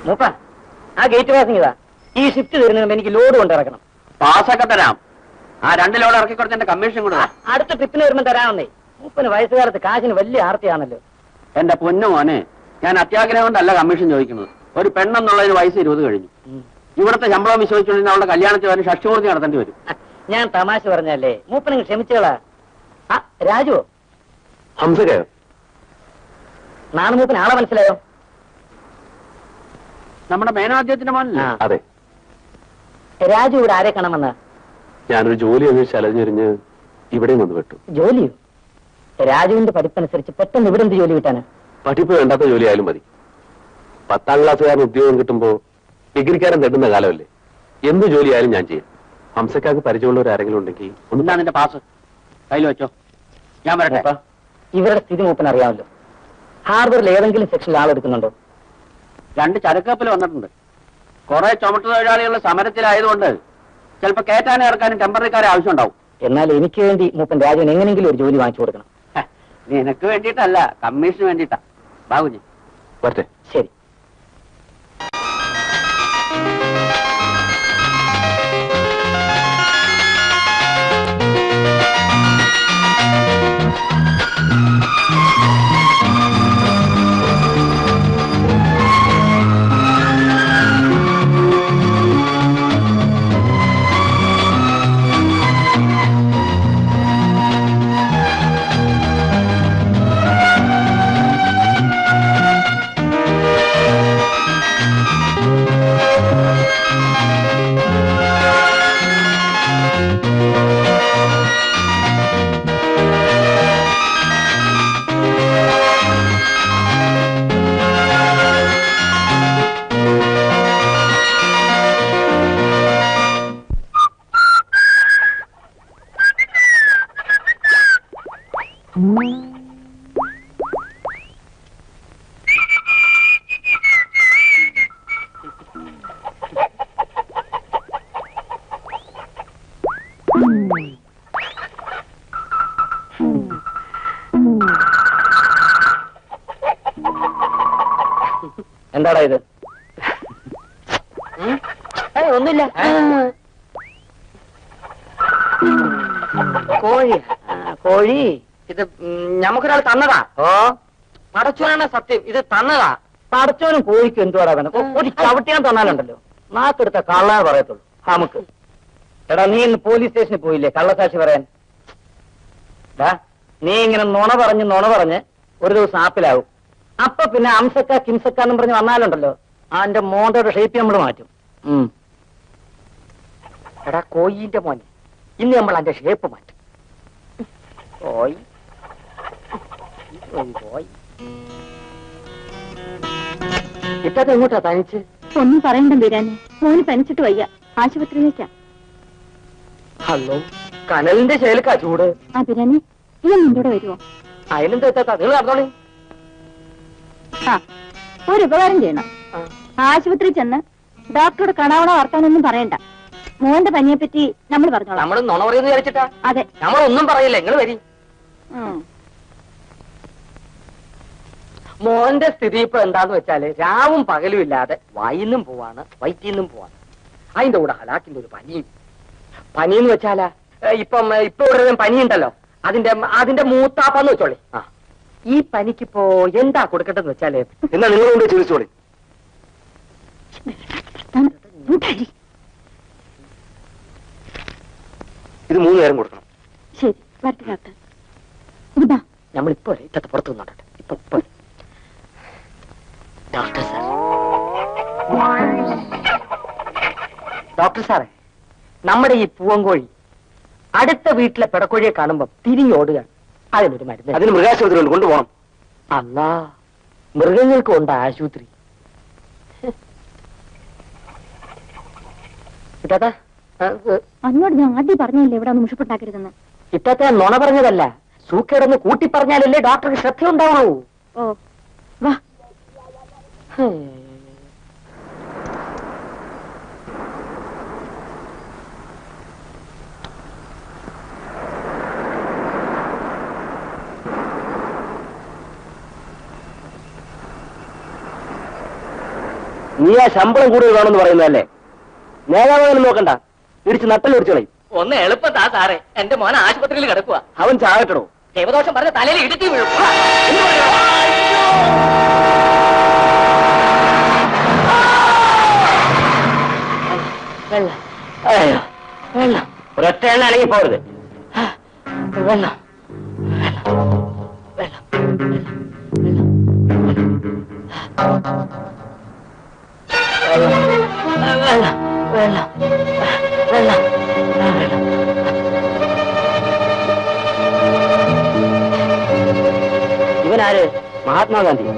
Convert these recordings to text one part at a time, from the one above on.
മൂപ്പ ആ gate passing ഇതാ ഈ ഷിഫ്റ്റ് തരുന്നതിന് എനിക്ക് ലോഡ് കൊണ്ട് ഇറക്കണം പാസ്സൊക്കെ തരാം ആ രണ്ട് ലോഡ് ഇറക്കി കുറച്ച് എന്റെ കമ്മീഷൻ കൂടെ താ. അടുത്ത ട്രിപ്പിന് വരുമ്പോൾ തരാമെന്നേ മൂപ്പന് വയസ്സുകാലത്ത് കാശിന് വലിയ ആർത്തിയാണല്ലോ എന്റെ പൊന്നു മോനെ ഞാൻ അത്യാഗ്രഹം കൊണ്ടല്ല കമ്മീഷൻ ചോദിക്കുന്നത് ഒരു പെണ്ണെന്നുള്ളതിന് വയസ്സ് ഇരുപത് കഴിഞ്ഞു ഇവിടുത്തെ ശമ്പളം വിശ്വസിച്ചുകൊണ്ടിരുന്ന അവളുടെ കല്യാണത്തിന് വരെ ഷഷ്ടിപൂർത്തി നടത്തേണ്ടി വരും ഞാൻ തമാശ പറഞ്ഞല്ലേ മൂപ്പനങ്ങ് ക്ഷമിച്ചോളാ ആ രാജുവോ ഹംസകയോ നാണുമൂപ്പന് ആളെ മനസ്സിലായോ നമ്മുടെ മേനാദ്യത്തിന്റെ മോനല്ലേ ആ. അതെ രാജു ഇവിടെ ആരെ കാണാമെന്ന ഞാനൊരു ജോലി അന്വേഷിച്ച് അലഞ്ഞെറിഞ്ഞ് ഇവിടെയും വന്ന് വിട്ടു ജോലിയോ രാജുവിന്റെ പഠിപ്പനുസരിച്ച് പെട്ടെന്ന് ഇവിടെ എന്ത് ജോലി കിട്ടാനാ പഠിപ്പ് വേണ്ടാത്ത ജോലി ആയാലും മതി പത്താം ക്ലാസ്സുകാരന് ഉദ്യോഗം കിട്ടുമ്പോ ഡിഗ്രിക്കാരൻ തെട്ടുന്ന കാലമല്ലേ എന്ത് ജോലി ആയാലും ഞാൻ ചെയ്യും ഹംസക്കാർക്ക് പരിചയമുള്ളവർ ആരെങ്കിലും ഉണ്ടെങ്കിൽ ഒന്ന് ഒന്നാ നിന്റെ പാസ് കയ്യിൽ വെച്ചോ ഞാൻ വരട്ടെ മൂപ്പ, ഇവരുടെ സ്ഥിതി മൂപ്പന് അറിയാമല്ലോ ഹാർബറിൽ ഏതെങ്കിലും സെക്ഷനിൽ ആളെടുക്കുന്നുണ്ടോ രണ്ട് ചരക്കപ്പൽ വന്നിട്ടുണ്ട് കുറെ ചുമട്ടു തൊഴിലാളികൾ സമരത്തിലായതുകൊണ്ട് ചിലപ്പോ കയറ്റാനും ഇറക്കാനും ടെമ്പററിക്കാരെ ആവശ്യമുണ്ടാവും എന്നാൽ എനിക്ക് വേണ്ടി മൂപ്പൻ രാജുവിന് എങ്ങനെയെങ്കിലും ഒരു ജോലി വാങ്ങിച്ചു കൊടുക്കണം ഹ, നിനക്ക് വേണ്ടിയിട്ടല്ല കമ്മീഷന് വേണ്ടിയിട്ടാ ബാബുജി വരട്ടെ ശരി എന്താടാ ഇത് ഉം? ഏയ്, ഒന്നുമില്ല കോഴി കോഴി ഇത് നമുക്കൊരാൾ തന്നതാ ഓ പടച്ചോനാണ് സത്യം ഇത് തന്നതാ പടച്ചോനും കോഴിക്കും എന്തുവാടാ വേണം ഒരു ചവിട്ടിയാൻ തന്നാലുണ്ടല്ലോ നാക്കെടുത്ത കള്ളാ പറയത്തുള്ളൂ നമുക്ക് എടാ നീ ഇന്ന് പോലീസ് സ്റ്റേഷനിൽ പോയില്ലേ കള്ളസാക്ഷി പറയാൻ ഡാ, നീ ഇങ്ങനെ നുണ പറഞ്ഞ് നുണ പറഞ്ഞ് ഒരു ദിവസം ആപ്പിലാവും അപ്പൊ പിന്നെ അംസക്ക കിംസക്ക എന്നും പറഞ്ഞ് വന്നാലുണ്ടല്ലോ അതിന്റെ മോന്തയുടെ ഷേപ്പ് നമ്മൾ മാറ്റും ഉം. എടാ കോയിന്റെ മോനെ ഇന്ന് നമ്മൾ അതിന്റെ ഷേപ്പ് മാറ്റും കോയി കോയി, കോയി ഇട്ടത് എങ്ങോട്ടാ തനിച്ച് ഒന്നും പറയണ്ട ബിരാനെ മോന് പനിച്ചിട്ട് വയ്യ ആശുപത്രിയിലേക്കാ ഹലോ കനലിന്റെ ശേലക്കാ ചൂട് ആ ബിരാനെ ഈ നിന്റെ കൂടെ വരുമോ അയലെന്താ എത്താത്ത നിങ്ങൾ നടന്നോളി ആ ഒരു ഉപകാരം ചെയ്യണം ആ. ആശുപത്രി ചെന്ന് ഡോക്ടറോട് കാണാവണ വർത്താനൊന്നും പറയണ്ട മോന്റെ പനിയെ പറ്റി നമ്മൾ പറഞ്ഞോളാം നമ്മൾ നുണ പറയുന്നത് വിചാരിച്ചിട്ടാ അതെ നമ്മളൊന്നും പറയില്ല നിങ്ങൾ വരി ഉം. മോന്റെ സ്ഥിതി ഇപ്പൊ എന്താന്ന് വെച്ചാല് രാവും പകലും ഇല്ലാതെ വായിന്നും പോവാണ് വയറ്റിന്നും പോവാണ് അതിന്റെ കൂടെ ഹലാക്കിന്റെ ഒരു പനിയും പനി എന്ന് വെച്ചാലാ ഏ, ഇപ്പം ഏ, ഇപ്പൊ ഇവിടെ ഒരു പനിയുണ്ടല്ലോ അതിന്റെ അതിന്റെ മൂത്താപ്പാന്ന് വെച്ചോളി ആ ഈ പനിക്കിപ്പോ എന്താ കൊടുക്കട്ടെന്ന് വെച്ചാല് എന്നാ നിങ്ങൾ കൊണ്ട് ചികിത്സോളി ഉം. ഇങ്ങോട്ടരി. ഇത് മൂന്ന് നേരം കൊടുക്കണം ശരി വരട്ടെ ഡോക്ടർ ഇതാ നമ്മളിപ്പോ ഇറ്റത്തെ പുറത്തു നിന്നോട്ടെ ഇപ്പൊ ഇപ്പൊ ഡോക്ടർ സാർ ഡോക്ടർ സാറേ നമ്മുടെ ഈ പൂവങ്കോഴി അടുത്ത വീട്ടിലെ പെടക്കോഴിയെ കാണുമ്പോ തിരിഞ്ഞോടുക അതിനൊരു മരുന്ന് അതിന് മൃഗാശുപത്രി ഉണ്ട് കൊണ്ടുപോകണം അല്ലാ മൃഗങ്ങൾക്ക് ഉണ്ട് ആശുപത്രി ഇത്താത്ത ആ, ഏ, അന്നോട് ഞാൻ ആദ്യം പറഞ്ഞില്ലേ ഇവിടെ ഒന്ന് മുഷിപ്പുണ്ടാക്കരുതെന്ന് ഇത്താത്ത നുണ പറഞ്ഞതല്ല സൂക്കേടൊന്ന് കൂട്ടി പറഞ്ഞാലല്ലേ ഡോക്ടർക്ക് ശ്രദ്ധ ഉണ്ടാവൂ ഓ വാ നീ ആ ശമ്പളം കൂടുതൽ വേണമെന്ന് പറയുന്നതല്ലേ നേതാവെന്ന് നോക്കണ്ട ഇടിച്ച് നട്ടൽ ഒടിച്ചു കളയും ഒന്ന് എളുപ്പത്താ സാറേ എന്റെ മോൻ ആശുപത്രിയിൽ കിടക്കുക അവൻ ചാകട്ടണോ ദൈവദോഷം പറഞ്ഞ തലയിൽ ഇടുത്തി വീഴും വെള്ളം അയ്യോ വെള്ളം ഒരൊറ്റ എണ്ണ അടങ്ങി പോരുത് വെള്ളം വെള്ളം വെള്ളം വെള്ളം വെള്ളം ഇവനാര് മഹാത്മാഗാന്ധി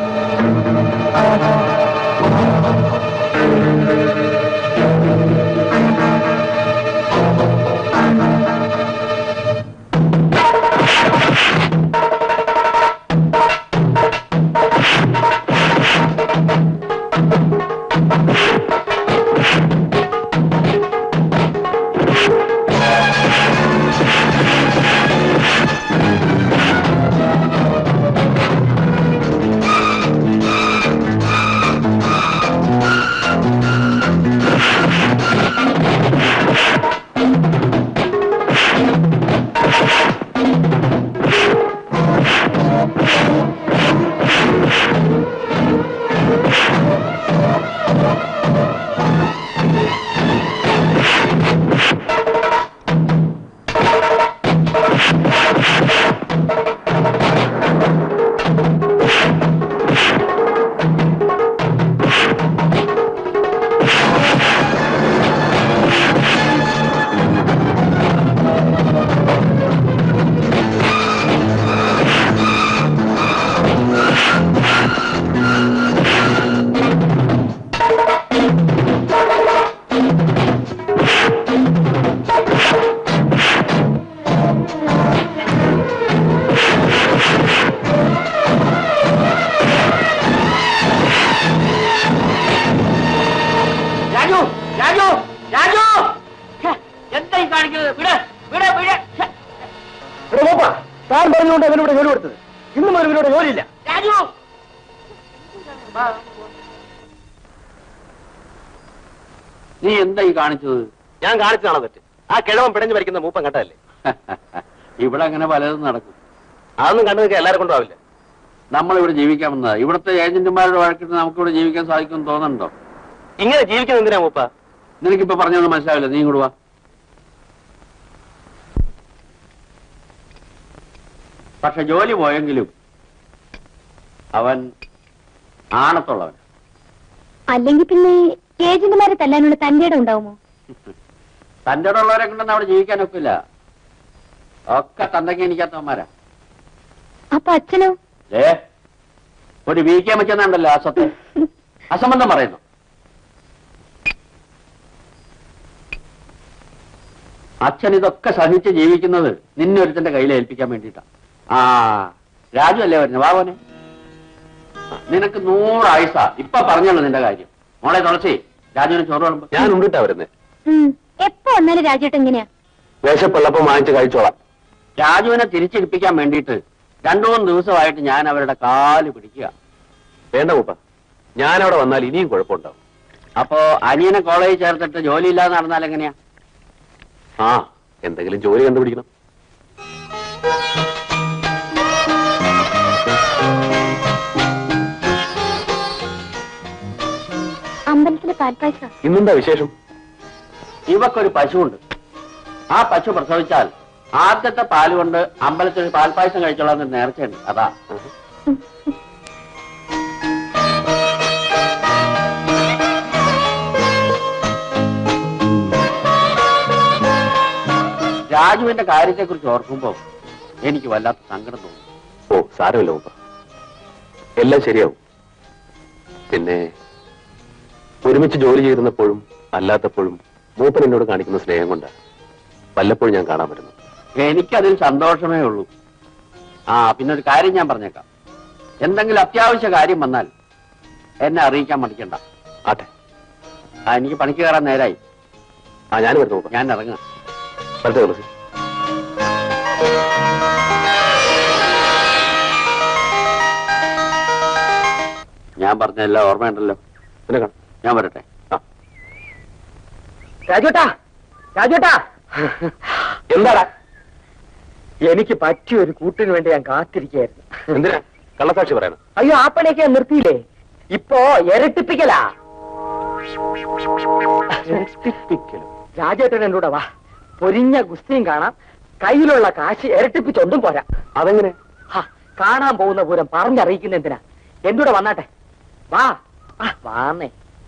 രാജു രാജു രാജു ഛെ, എന്താ ഈ കാണിക്കുന്നത് വിട് വിട് വിട് ഛെ, താൻ പറഞ്ഞുകൊണ്ട് അവനിവിടെ ജോലി കൊടുത്തത് ഇന്ന് മുതൽ ഇവരുടെ ജോലിയില്ല രാജു നീ എന്താ ഈ കാണിച്ചത് ഞാൻ കാണിച്ചതാണോ തെറ്റ് ആ കിഴവൻ പിടഞ്ഞു ഭരിക്കുന്ന മൂപ്പൻ കണ്ടതല്ലേ ഇവിടെ അങ്ങനെ പലതും നടക്കും അതൊന്നും കണ്ടു നിൽക്കാൻ എല്ലാവരും കൊണ്ടുപോവില്ല നമ്മളിവിടെ ജീവിക്കാൻ വന്നതാ ഇവിടുത്തെ ഏജന്റുമാരുടെ വഴക്കിട്ട് നമുക്കിവിടെ ജീവിക്കാൻ സാധിക്കുമെന്ന് തോന്നുന്നുണ്ടോ ഇങ്ങനെ ജീവിക്കുന്ന എന്തിനാ മൂപ്പ നിനക്കിപ്പോ പറഞ്ഞൊന്നും മനസ്സിലാവില്ല നീ ഇങ്ങോട്ട് വാ പക്ഷെ ജോലി പോയെങ്കിലും അവൻ ആണത്തുള്ളവൻ അല്ലെങ്കിൽ പിന്നെ ഏജന്റുമാരെ തല്ലാനുള്ള തന്റെ ഇടം ഉണ്ടാവുമോ തന്റെ ഉള്ളവരെ കൊണ്ടൊന്നും അവിടെ ജീവിക്കാനൊക്കില്ല ഒക്കെ തന്തയ്ക്ക് എനിക്കാത്തവന്മാരാ അപ്പൊ അച്ഛനോ ഏ ഒരു വീക്കാൻ വെച്ചെന്നുണ്ടല്ലോ ആ സ്വത്ത് അസംബന്ധം പറയുന്നു അച്ഛൻ ഇതൊക്കെ സഹിച്ച് ജീവിക്കുന്നത് നിന്നെ ഒരുത്തന്റെ കയ്യിൽ ഏൽപ്പിക്കാൻ വേണ്ടിയിട്ടാ ആ രാജു അല്ലേ വരുന്നത് വാവനെ നിനക്ക് നൂറ് ആയുസ ഇപ്പൊ പറഞ്ഞല്ലോ നിന്റെ കാര്യം മോളെ തുളച്ചേ രാജുവിന് ചോറ് വിളമ്പ് ഞാൻ ഉണ്ടിട്ടാ വരുന്നത് ഉം. എപ്പോ വന്നാലും രാജേട്ടൻ എങ്ങനെയാ വിശപ്പുള്ളപ്പം വാങ്ങിച്ച് കഴിച്ചോളാം രാജുവിനെ തിരിച്ചെടുപ്പിക്കാൻ വേണ്ടിയിട്ട് രണ്ടു മൂന്ന് ദിവസമായിട്ട് ഞാൻ അവരുടെ കാല് പിടിക്കുക വേണ്ട മൂപ്പ ഞാൻ അവിടെ വന്നാൽ ഇനിയും കുഴപ്പമുണ്ടാവും അപ്പോ അനിയനെ കോളേജിൽ ചേർത്തിട്ട് ജോലിയില്ലാതെ നടന്നാൽ എങ്ങനെയാ ആ എന്തെങ്കിലും ജോലി കണ്ടുപിടിക്കണം അമ്പലത്തിലെ പാൽപ്പായസ ഇന്നെന്താ വിശേഷം ഇവക്കൊരു പശുവുണ്ട് ആ പശു പ്രസവിച്ചാൽ ആദ്യത്തെ പാല് കൊണ്ട് അമ്പലത്തിൽ പാൽപ്പായസം കഴിച്ചോളാം എന്ന് നേർച്ചയുണ്ട് അതാ രാജുവിന്റെ കാര്യത്തെക്കുറിച്ച് ഓർക്കുമ്പോ എനിക്ക് വല്ലാത്ത സങ്കടം തോന്നുന്നു ഓ സാരമില്ല മൂപ്പ എല്ലാം ശരിയാവും പിന്നെ ഒരുമിച്ച് ജോലി ചെയ്തിരുന്നപ്പോഴും അല്ലാത്തപ്പോഴും മൂപ്പൻ എന്നോട് കാണിക്കുന്ന സ്നേഹം കൊണ്ടാ വല്ലപ്പോഴും ഞാൻ കാണാൻ വരുന്നു എനിക്കതിൽ സന്തോഷമേ ഉള്ളൂ ആ പിന്നെ ഒരു കാര്യം ഞാൻ പറഞ്ഞേക്കാം എന്തെങ്കിലും അത്യാവശ്യ കാര്യം വന്നാൽ എന്നെ അറിയിക്കാൻ മടിക്കണ്ട ആട്ടെ ആ എനിക്ക് പണിക്ക് കയറാൻ നേരായി ആ ഞാൻ വരുന്നു മൂപ്പ ഞാൻ ഇറങ്ങാം വരട്ടെ തുളസി ഞാൻ പറഞ്ഞ എല്ലാം ഓർമ്മയുണ്ടല്ലോ പിന്നെ കാണാം ഞാൻ വരട്ടെ ആ രാജുട്ടാ രാജുട്ടാ എന്താടാ എനിക്ക് പറ്റിയ ഒരു കൂട്ടിന് വേണ്ടി ഞാൻ കാത്തിരിക്കുകയായിരുന്നു എന്തിനാ കള്ളസാക്ഷി പറയണം അയ്യോ ആ പണിയൊക്കെ ഞാൻ നിർത്തിയില്ലേ ഇപ്പോ ഇരട്ടിപ്പിക്കലാ രാജേട്ടൻ എൻ്റെ കൂടെ വാ പൊരിഞ്ഞ ഗുസ്തിയും കാണാം കയ്യിലുള്ള കാശ് ഇരട്ടിപ്പിച്ചൊന്നും പോരാ അതെങ്ങനെ ഹാ, കാണാൻ പോകുന്ന പൂരം പറഞ്ഞറിയിക്കുന്ന എന്തിനാ എന്റെ കൂടെ വന്നാട്ടെ വാ ആ, വാന്നേ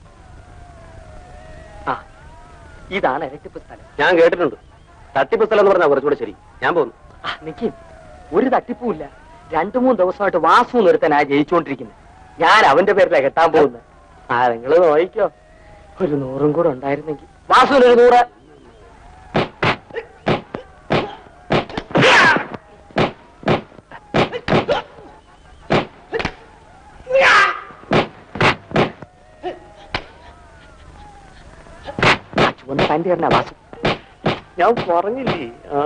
ആ ഇതാണ് ഇരട്ടിപ്പ് സ്ഥലം ഞാൻ കേട്ടിട്ടുണ്ട് തട്ടിപ്പ് സ്ഥലം എന്ന് പറഞ്ഞാൽ കുറച്ചുകൂടെ ശരി ഞാൻ പോകുന്നു ആ നിക്കും ഒരു തട്ടിപ്പുമില്ല രണ്ടു മൂന്ന് ദിവസമായിട്ട് വാസു നിർത്തനാ ജയിച്ചുകൊണ്ടിരിക്കുന്നത് ഞാൻ അവന്റെ പേരിലാ കെട്ടാൻ പോകുന്നത് ആ നിങ്ങള് നോയിക്കോ ഒരു നൂറും കൂടെ ഉണ്ടായിരുന്നെങ്കിൽ വാസുവിന് ഒരു നൂറ് ആ ചുവന്ന പാൻറ് തരണ വാസു ഞാൻ പറഞ്ഞില്ലേ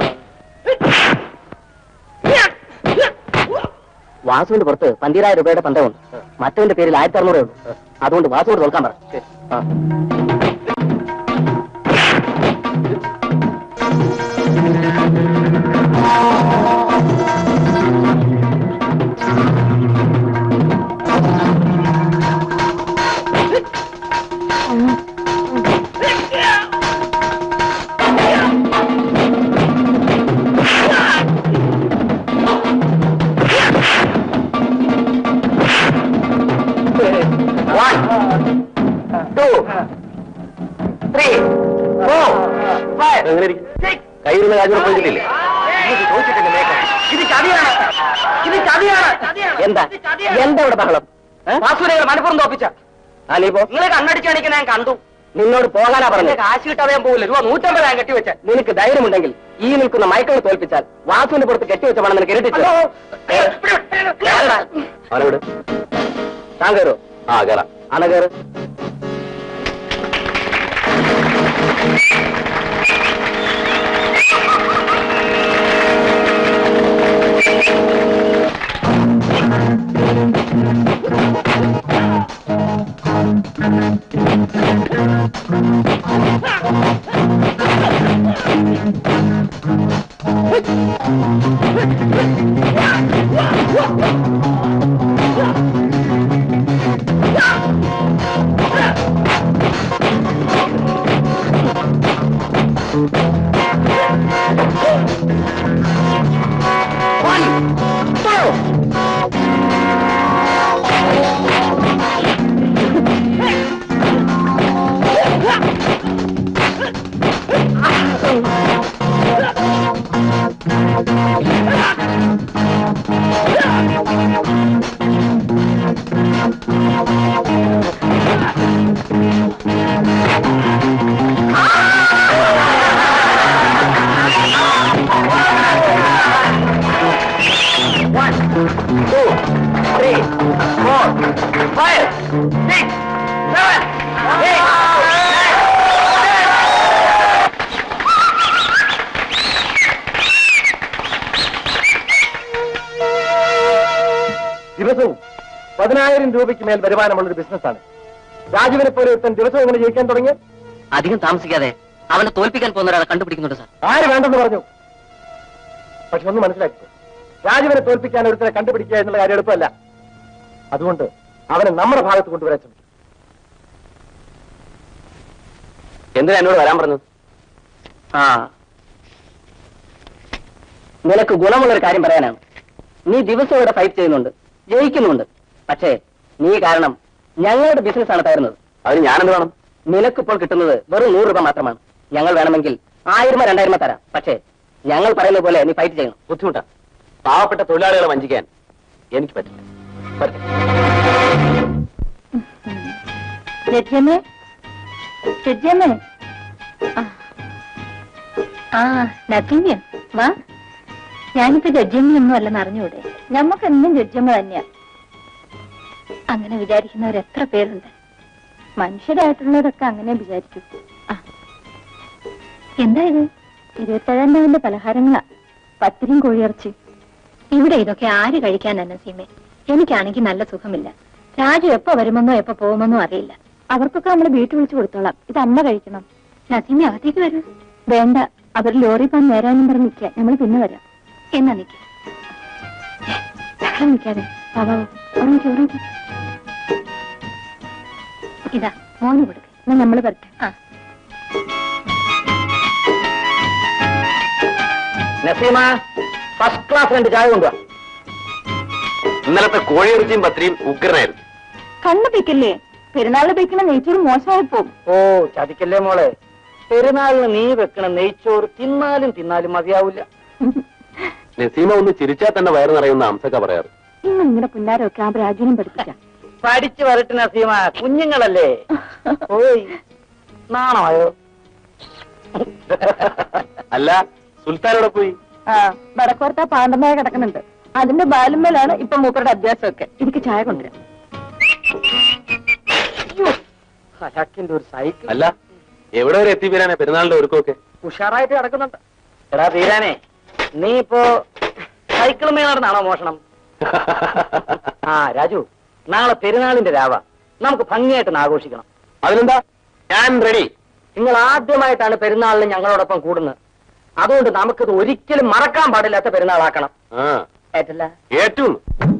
വാസുവിന്റെ പുറത്ത് പന്തിരായിരം രൂപയുടെ പന്തമുണ്ട് മറ്റവന്റെ പേരിൽ ആയിരത്തി അറുന്നൂറേ ഉള്ളൂ അതുകൊണ്ട് വാസുവോട് തോൽക്കാൻ പറ ആ. One, two, three, four, five, എങ്ങനെ ഇരിക്കും six. കയ്യിലുള്ള കാര്യം പോയിട്ടില്ലേ ഇത് ചോദിച്ചിട്ടില്ല മേഘം. ഇത് ചതിയാണ് ഇത് ചതിയാണ് എന്താ എന്താ ഇവിടെ ബഹളം വാസുവിനെ മലപ്പുറം തോപ്പിച്ച അനീപോ നിങ്ങളെ കണ്ണടിച്ച് കാണിക്കുന്ന ഞാൻ കണ്ടു നിന്നോട് പോകാനാ പറഞ്ഞത് കാശ് കിട്ടാതെ ഞാൻ പോകില്ല രൂപ നൂറ്റമ്പത് ഞാൻ കെട്ടിവെച്ച നിനക്ക് ധൈര്യമുണ്ടെങ്കിൽ ഈ നിൽക്കുന്ന മൈക്കിൾ തോൽപ്പിച്ചാൽ വാസുവിന്റെ പുറത്ത് കെട്ടിവെച്ച പണം നിനക്ക് ഇരട്ടിച്ചു അവനവിടെ താൻ കയറോ ആ കയറാം അണ കയറ് One, two, three, four, five, six, seven, eight, nine, ten. ദിവസവും പതിനായിരം രൂപയ്ക്ക് മേൽ വരുമാനമുള്ള ഒരു ബിസിനസ്സാണ് രാജുവിനെ പോലെ ഒരുത്തൻ ദിവസം എങ്ങനെ ജയിക്കാൻ തുടങ്ങി അധികം താമസിക്കാതെ അവനെ തോൽപ്പിക്കാൻ പോകുന്ന ഒരാളെ കണ്ടുപിടിക്കുന്നുണ്ട് സാർ ആര് വേണ്ടെന്ന് പറഞ്ഞു പക്ഷെ ഒന്ന് മനസ്സിലാക്കി രാജുവിനെ തോൽപ്പിക്കാൻ ഒരുത്തനെ കണ്ടുപിടിക്കുക എന്നുള്ള കാര്യം എളുപ്പമല്ല അതുകൊണ്ട് അവനെ നമ്മുടെ ഭാഗത്ത് കൊണ്ടുവരാൻ ശ്രമിക്കും എന്തിനാ എന്നോട് വരാൻ പറഞ്ഞത് ആ നിനക്ക് ഗുണമുള്ളൊരു കാര്യം പറയാനാണ് നീ ദിവസം ഇവിടെ ഫൈറ്റ് ചെയ്യുന്നുണ്ട് ജയിക്കുന്നുണ്ട് പക്ഷേ നീ കാരണം ഞങ്ങളുടെ ബിസിനസ് ആണ് തരുന്നത് അതിന് ഞാനെന്ത് വേണം നിനക്കിപ്പോൾ കിട്ടുന്നത് വെറും നൂറ് രൂപ മാത്രമാണ് ഞങ്ങൾ വേണമെങ്കിൽ ആയിരമോ രണ്ടായിരമോ തരാം പക്ഷേ ഞങ്ങൾ പറയുന്ന പോലെ നീ ഫൈറ്റ് ചെയ്യണം ബുദ്ധിമുട്ടാ പാവപ്പെട്ട തൊഴിലാളികളെ വഞ്ചിക്കാൻ എനിക്ക് പറ്റില്ല പറ്റില്ല രജ്യമ്മേ രജ്യമ്മേ ആ. ആ നഥിങ് വാ ഞാനിപ്പോ രജ്യമ്മയൊന്നും അല്ലെന്ന് അറിഞ്ഞൂടെ ഞമ്മക്ക് എന്നും രജ്യമ്മ തന്നെയാ അങ്ങനെ വിചാരിക്കുന്നവർ എത്ര പേരുണ്ട് മനുഷ്യരായിട്ടുള്ളവരൊക്കെ അങ്ങനെ വിചാരിക്കും ആ. എന്താ ഇത് ഇരുപത്തേഴാം തീയതിന്റെ പലഹാരങ്ങളാ പത്തിരിയും കോഴിയിറച്ചി ഇവിടെ ഇതൊക്കെ ആര് കഴിക്കാൻ തന്നെ സീമേ എനിക്കാണെങ്കിൽ നല്ല സുഖമില്ല രാജു എപ്പോ വരുമെന്നോ എപ്പോ പോകുമെന്നോ അറിയില്ല അവർക്കൊക്കെ നമ്മൾ വീട്ടിൽ വിളിച്ചു കൊടുത്തോളാം ഇത് അമ്മ കഴിക്കണം നസീമി അകത്തേക്ക് വരൂ വേണ്ട അവർ ലോറി പോകാൻ നേരാനും പറഞ്ഞ് നിൽക്കുക നമ്മൾ പിന്നെ വരാം എന്നാ നിൽക്ക നിൽക്കാതെ ഇതാ മോന് കൊടുക്ക എന്നാ നമ്മള് വരട്ടെ ആ നസീമ ഫസ്റ്റ് ക്ലാസ് രണ്ട് ചായ കൊണ്ടുവാ ഇന്നലത്തെ കോഴിയിറച്ചിയും പത്രിയും ഉഗ്രനായിരുന്നു കണ്ണു പിക്കല്ലേ പെരുന്നാളിൽ വെക്കണ നെയ്ച്ചോറ് മോശമായി പോകും ഓ ചതിക്കല്ലേ മോളെ പെരുന്നാളിന് നീ വെക്കണ നെയ്ച്ചോറ് തിന്നാലും തിന്നാലും മതിയാവില്ല നസീമ ഒന്ന് ചിരിച്ചാൽ തന്നെ വയറ് നിറയുന്ന അംസക്ക പറയാറ് ഇന്ന് ഇങ്ങനെ പുന്നാരൊക്കെ ആ രാജുവിനും പഠിപ്പിക്കാം പഠിച്ചു വരട്ടെ നസീമ കുഞ്ഞുങ്ങളല്ലേ ഓയ് നാണമായോ അല്ല സുൽത്താനോടെ പോയി ആ വടക്കുവർത്ത പാണ്ടമായ കിടക്കുന്നുണ്ട് അതിന്റെ ബാലുമേലാണ് ഇപ്പൊ മൂപ്പരുടെ അഭ്യാസമൊക്കെ എനിക്ക് ചായ കൊണ്ടുവരാം അലക്കിന്റെ ഒരു സൈക്കിൾ അല്ല എവിടെ വരെ എത്തിപ്പേരാനെ പെരുന്നാളിന്റെ ഒരുക്കമൊക്കെ ഉഷാറായിട്ട് കിടക്കുന്നുണ്ട് എടാ തീരാനേ നീ ഇപ്പോ സൈക്കിൾ മേ നടന്നാണോ മോഷണം ആ രാജു നാളെ പെരുന്നാളിന്റെ രാവ നമുക്ക് ഭംഗിയായിട്ട് ഒന്ന് ആഘോഷിക്കണം അതിനെന്താ ഞാൻ റെഡി നിങ്ങൾ ആദ്യമായിട്ടാണ് പെരുന്നാളിന് ഞങ്ങളോടൊപ്പം കൂടുന്നത് അതുകൊണ്ട് നമുക്കിത് ഒരിക്കലും മറക്കാൻ പാടില്ലാത്ത പെരുന്നാളാക്കണം ആ ഏറ്റല്ല ഏറ്റവും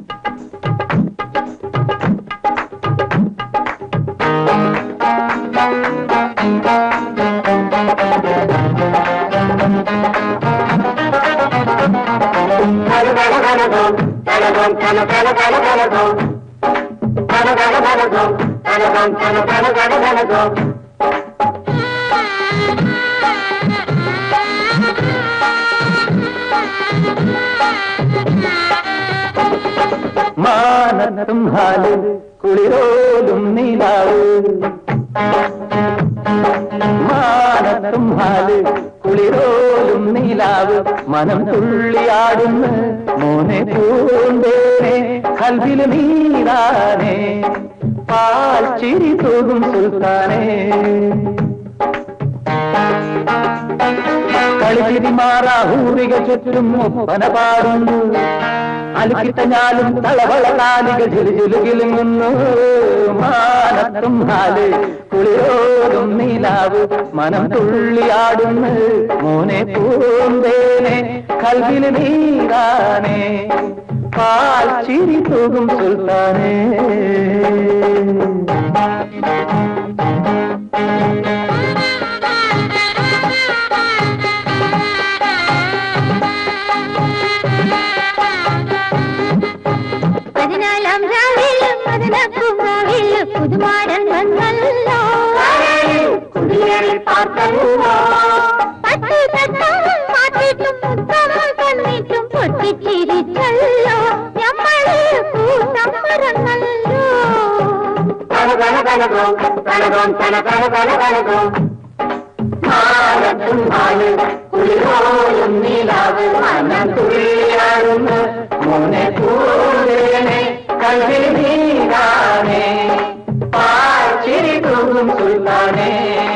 മാനത്തും ഹാല് കുളിരോലും നീലാവ് മാനത്തും ഹാല് കുളിരോലും നീലാവ് മനം തുള്ളിയാടുന്ന മോനെ പൂന്തേനെ കൽവില് നീരാനേ പാൽ ചിരി തൂകും സുൽത്താനേ കളിച്ചിരി മാറാഹൂറിക ചുറ്റും ഒപ്പന പാടുന്നു അലുക്കിത്തഞ്ഞാലും തളവള നാലിക ജിലുകിലുങ്ങുന്നു മാനത്തും ഹാല് കുളിയോടും നീലാവ് മനം തുള്ളിയാടുന്നു മോനെ പൂന്തേനെ കൽവില് നീരാനേ പാൽ ചിരി തൂകും സുൽത്താനേ പതിനാലാം രാവിൽ പതിനാക്കും രാവിൽ പുതുമാരൻ വന്നല്ലോ കുടിയേറി പാർത്തല്ലോ പത്ത് തട്ടവും മാറ്റിട്ടും മുത്തം തന്നിട്ടും പൊട്ടിച്ചിരിച്ചല്ലോ നമ്മൾ കൂട്ടം മറന്നല്ലോ കുളിരോലും നീലാവ് മനം തുള്ളിയാടുന്നു മോനെ പൂരേനെ കൽവിൽ നീരാനേ പാച്ചിരി തൂകും സുൽത്താനേ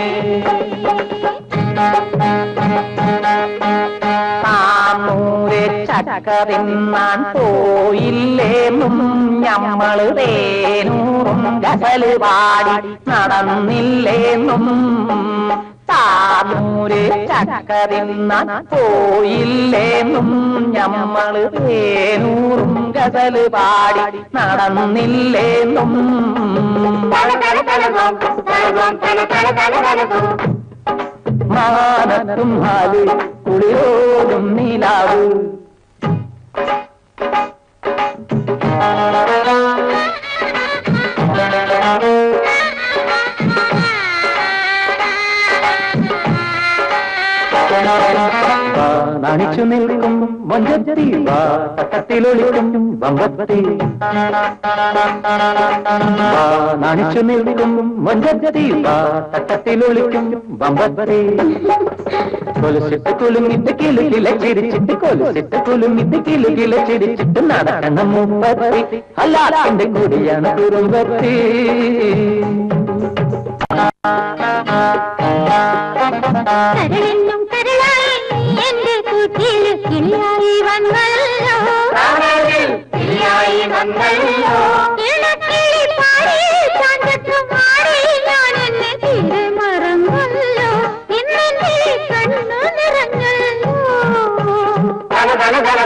താമൂരെ ചക്ക തിന്നാൻ പോയില്ലേന്നും ഞമ്മള് തേനൂറും ഗസല് പാടി നടന്നില്ലേന്നും താമൂരെ ചക്ക തിന്നാൻ പോയില്ലേന്നും ഞമ്മള് തേനൂറും ഗസല് പാടി നടന്നില്ലേന്നും മാനത്തും ഹാല് കുളിരോടും നീലാവ് നണിച്ചു നിൽക്കും മൊഞ്ചത്തി വാ തട്ടത്തിലൊളിക്കും വമ്പത്തി നണിച്ചു നിൽക്കും മൊഞ്ചത്തി വാ തട്ടത്തിലൊളിക്കും വമ്പത്തി കൊലുസിട്ട് കുലുങ്ങിട്ട് കിലുകില ചിരിച്ചിട്ട് കൊലുസിട്ട് കുലുങ്ങിട്ട് കിലുകില ചിരിച്ചിട്ട് നടക്കണം മുപ്പത്തി അല്ലാത്തിന്റെ കൂടിയാണ് കുറുമ്പത്തി കരളിനും കരളായി നീ എന്റെ കൂട്ടിൽ കിളിയായി വന്നല്ലോ കിളിയായി വന്നല്ലോ ഇണക്കിളി പാടി ചാഞ്ചത്തും ആടി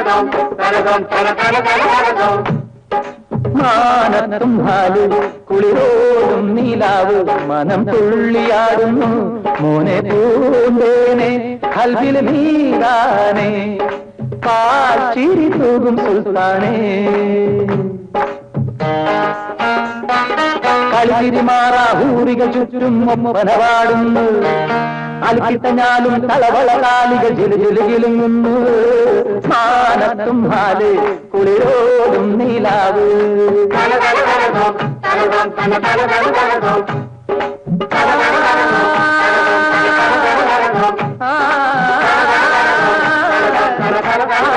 മാനത്തും ഹാല് കുളിരോടും നീലാവ് മനം തുള്ളിയാടുന്നു മോനെ പൂന്തേനെ കൽവിൽ നീതാനെ കാച്ചിരി തൂകും സുൽത്താനേ കളിതിരിമാറാ ഊറിക ചുറ്റും ഒപ്പനവാടുന്നു അൽക്കിട്ടഞ്ഞാലും തളവള കാലികൾ ജിലുകിലുങ്ങുന്നു മാനത്തും ഹാല് കുളിരോടും നീലാവ് ആ